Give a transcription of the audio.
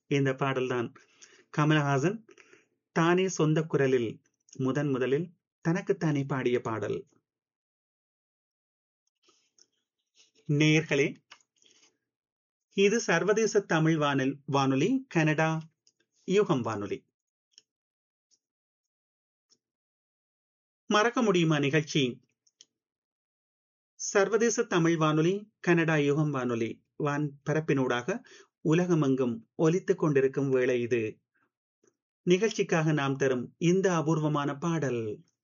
இந்த பாடல்தான் கமலஹாசன் தானே சொந்த குரலில் முதன் முதலில் தனக்குத்தானே பாடிய பாடல் நேயர்களே இது சர்வதேச தமிழ் வானல் வானொலி கனடா யூகம் வானொலி மறக்க முடியுமா நிகழ்ச்சி சர்வதேச தமிழ் வானொலி கனடா யுகம் வானொலி வான் பரப்பினூடாக உலகமெங்கும் ஒலித்துக் கொண்டிருக்கும் வேளை இது நிகழ்ச்சிக்காக நாம் தரும் இந்த அபூர்வமான பாடல்